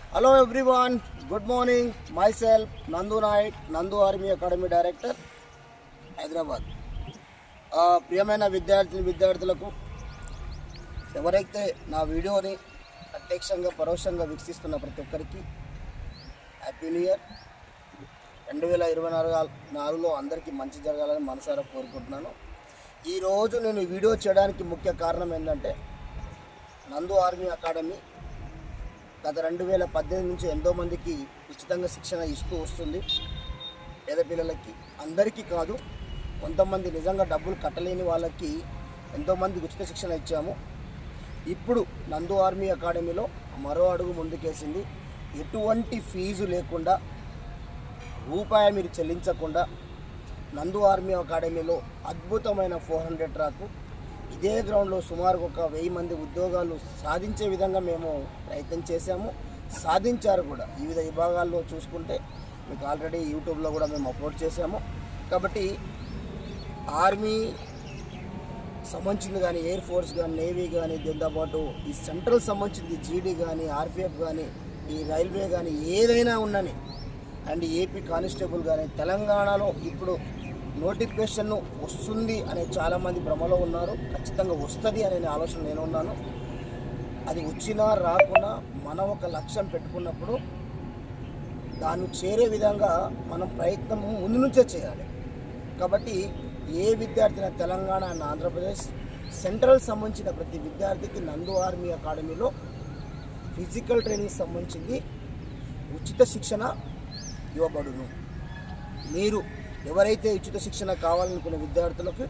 hello everyone good morning myself Nandu Nayak నందు army academy director Hyderabad ఆ, ప్రియమైన విద్యార్థిని విద్యార్థులకు ఎవరైతే నా వీడియోని ప్రత్యక్షంగా పరోక్షంగా వీక్షిస్తున్న ప్రతి ఒక్కరికి హ్యాపీ న్యూ ఇయర్ రెండు వేల ఇరవై నాలుగు నాలుగులో అందరికీ మంచి జరగాలని మనసారా కోరుకుంటున్నాను ఈరోజు నేను ఈ వీడియో చేయడానికి ముఖ్య కారణం ఏంటంటే నందు ఆర్మీ అకాడమీ గత రెండు వేల పద్దెనిమిది నుంచి ఎంతో మందికి ఉచితంగా శిక్షణ ఇస్తూ వస్తుంది పేద పిల్లలకి అందరికీ కాదు కొంతమంది నిజంగా డబ్బులు కట్టలేని వాళ్ళకి ఎంతోమంది ఉచిత శిక్షణ ఇచ్చాము ఇప్పుడు నందు ఆర్మీ అకాడమీలో మరో అడుగు ముందుకేసింది ఎటువంటి ఫీజు లేకుండా రూపాయి మీరు చెల్లించకుండా నందు ఆర్మీ అకాడమీలో అద్భుతమైన ఫోర్ హండ్రెడ్ ట్రాక్ ఇదే గ్రౌండ్లో సుమారు ఒక వెయ్యి మంది ఉద్యోగాలు సాధించే విధంగా మేము ప్రయత్నం చేశాము సాధించారు కూడా వివిధ విభాగాల్లో చూసుకుంటే మీకు ఆల్రెడీ యూట్యూబ్లో కూడా మేము అప్లోడ్ చేశాము కాబట్టి ఆర్మీ సంబంధించింది కానీ ఎయిర్ ఫోర్స్ కానీ నేవీ కానీ దీంతోపాటు ఈ సెంట్రల్ సంబంధించింది జీడీ కానీ ఆర్పిఎఫ్ కానీ ఈ రైల్వే కానీ ఏదైనా ఉన్నని అండ్ ఏపీ కానిస్టేబుల్ కానీ తెలంగాణలో ఇప్పుడు నోటిఫికేషన్ వస్తుంది అనే చాలామంది భ్రమలో ఉన్నారు ఖచ్చితంగా వస్తుంది అనే ఆలోచన నేను ఉన్నాను అది వచ్చినా రాకున్నా మనం ఒక లక్ష్యం పెట్టుకున్నప్పుడు దాన్ని చేరే విధంగా మనం ప్రయత్నం ముందు నుంచే చేయాలి కాబట్టి ఏ విద్యార్థి తెలంగాణ అండ్ ఆంధ్రప్రదేశ్ సెంట్రల్ సంబంధించిన ప్రతి విద్యార్థికి నందు ఆర్మీ అకాడమీలో ఫిజికల్ ట్రైనింగ్ సంబంధించింది ఉచిత శిక్షణ ఇవ్వబడును మీరు ఎవరైతే ఉచిత శిక్షణ కావాలనుకునే విద్యార్థులకు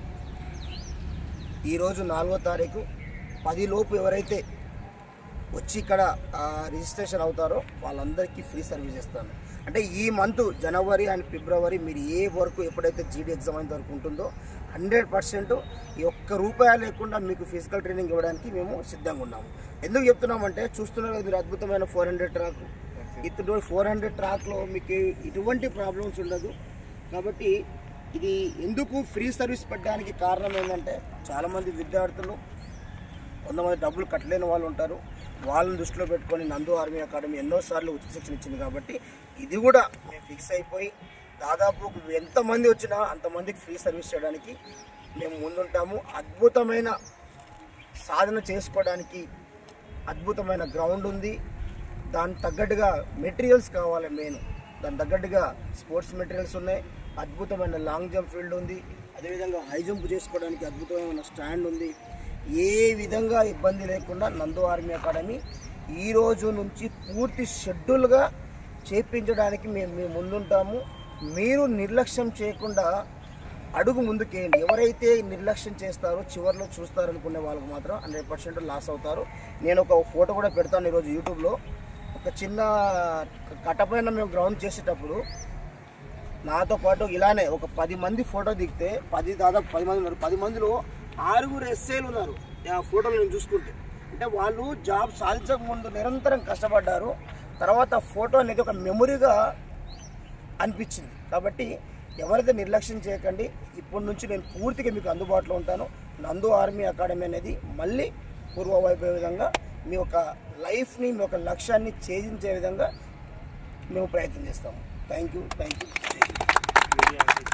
ఈరోజు నాలుగో తారీఖు పది లోపు ఎవరైతే వచ్చి ఇక్కడ ఆ, రిజిస్ట్రేషన్ అవుతారో వాళ్ళందరికీ ఫ్రీ సర్వీస్ ఇస్తాను అంటే ఈ మంత్ జనవరి అండ్ ఫిబ్రవరి మీరు ఏ వరకు ఎప్పుడైతే జీడీ ఎగ్జామ్ అయిన వరకు ఉంటుందో హండ్రెడ్ పర్సెంట్ ఈ ఒక్క రూపాయ లేకుండా మీకు ఫిజికల్ ట్రైనింగ్ ఇవ్వడానికి మేము సిద్ధంగా ఉన్నాము ఎందుకు చెప్తున్నామంటే చూస్తున్నారు కదా మీరు అద్భుతమైన ఫోర్ హండ్రెడ్ ట్రాక్ ఇతడు ఫోర్ హండ్రెడ్ ట్రాక్లో మీకు ఎటువంటి ప్రాబ్లమ్స్ ఉండదు కాబట్టి ఇది ఎందుకు ఫ్రీ సర్వీస్ పెట్టడానికి కారణం ఏంటంటే చాలామంది విద్యార్థులు కొంతమంది డబ్బులు కట్టలేని వాళ్ళు ఉంటారు వాళ్ళని దృష్టిలో పెట్టుకొని నందు ఆర్మీ అకాడమీ ఎన్నోసార్లు ఉచిత శిక్షణ ఇచ్చింది కాబట్టి ఇది కూడా మేము ఫిక్స్ అయిపోయి దాదాపు ఎంతమంది వచ్చినా అంతమందికి ఫ్రీ సర్వీస్ చేయడానికి మేము ముందుంటాము అద్భుతమైన సాధన చేసుకోవడానికి అద్భుతమైన గ్రౌండ్ ఉంది దానికి తగ్గట్టుగా మెటీరియల్స్ కావాలి మెయిన్ దానికి తగ్గట్టుగా స్పోర్ట్స్ మెటీరియల్స్ ఉన్నాయి అద్భుతమైన లాంగ్ జంప్ ఫీల్డ్ ఉంది అదేవిధంగా హై జంప్ చేసుకోవడానికి అద్భుతమైన స్టాండ్ ఉంది ఏ విధంగా ఇబ్బంది లేకుండా నందు ఆర్మీ అకాడమీ ఈ రోజు నుంచి పూర్తి షెడ్యూల్గా చేపించడానికి మేము మేము ముందుంటాము మీరు నిర్లక్ష్యం చేయకుండా అడుగు ముందుకేయండి ఎవరైతే నిర్లక్ష్యం చేస్తారో చివరిలో చూస్తారనుకునే వాళ్ళకి మాత్రం హండ్రెడ్ పర్సెంట్ లాస్ అవుతారు నేను ఒక ఫోటో కూడా పెడతాను ఈరోజు యూట్యూబ్లో ఒక చిన్న కట్టపైన మేము గ్రౌండ్ చేసేటప్పుడు నాతో పాటు ఇలానే ఒక పది మంది ఫోటో దిగితే పది దాదాపు పది మంది ఉన్నారు పది మందిలో ఆరుగురు ఎస్ఐలు ఉన్నారు ఆ ఫోటోలు నేను చూసుకుంటే అంటే వాళ్ళు జాబ్ సాధించక ముందు నిరంతరం కష్టపడ్డారు తర్వాత ఫోటో అనేది ఒక మెమొరీగా అనిపించింది కాబట్టి ఎవరైతే నిర్లక్ష్యం చేయకండి ఇప్పటి నుంచి నేను పూర్తిగా మీకు అందుబాటులో ఉంటాను నందు ఆర్మీ అకాడమీ అనేది మళ్ళీ పూర్వవైపు విధంగా మీ యొక్క లైఫ్ని మీ యొక్క లక్ష్యాన్ని ఛేదించే విధంగా మేము ప్రయత్నం చేస్తాము థ్యాంక్ యూ థ్యాంక్ యూ